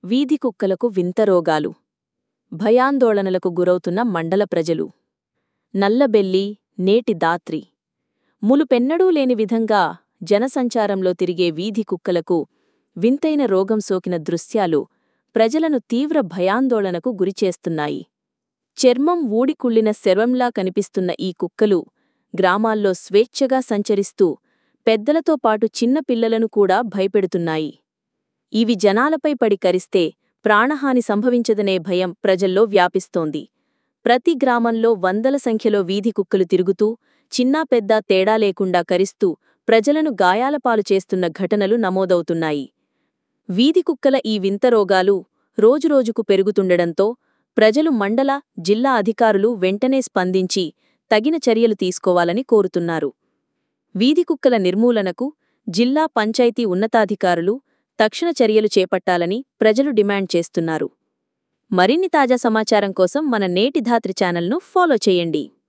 వీధి కుక్కలకు వింత రోగాలు భయాందోళనలకు గురవుతున్న మండల ప్రజలు నల్లబెల్లి నేటి దాత్రి ములుపెన్నడూ లేని విధంగా జనసంచారంలో తిరిగే వీధి కుక్కలకు వింతైన రోగం సోకిన దృశ్యాలు ప్రజలను తీవ్ర భయాందోళనకు గురిచేస్తున్నాయి చర్మం ఊడికుళ్ళిన శర్వంలా కనిపిస్తున్న ఈ కుక్కలు గ్రామాల్లో స్వేచ్ఛగా సంచరిస్తూ పెద్దలతో పాటు చిన్న పిల్లలను కూడా భయపెడుతున్నాయి ఇవి జనాలపై పడి కరిస్తే ప్రాణహాని సంభవించదనే భయం ప్రజల్లో వ్యాపిస్తోంది ప్రతి గ్రామంలో వందల సంఖ్యలో వీధి కుక్కలు తిరుగుతూ చిన్నా పెద్ద తేడా లేకుండా కరిస్తూ ప్రజలను గాయాలపాలు చేస్తున్న ఘటనలు నమోదవుతున్నాయి వీధి కుక్కల ఈ వింత రోగాలు రోజురోజుకు పెరుగుతుండడంతో ప్రజలు మండల జిల్లా అధికారులు వెంటనే స్పందించి తగిన చర్యలు తీసుకోవాలని కోరుతున్నారు వీధి కుక్కల నిర్మూలనకు జిల్లా పంచాయతీ ఉన్నతాధికారులు తక్షణ చర్యలు చేపట్టాలని ప్రజలు డిమాండ్ చేస్తున్నారు మరిన్ని తాజా సమాచారం కోసం మన నేటి ధాత్రి ఛానల్ను ఫాలో చేయండి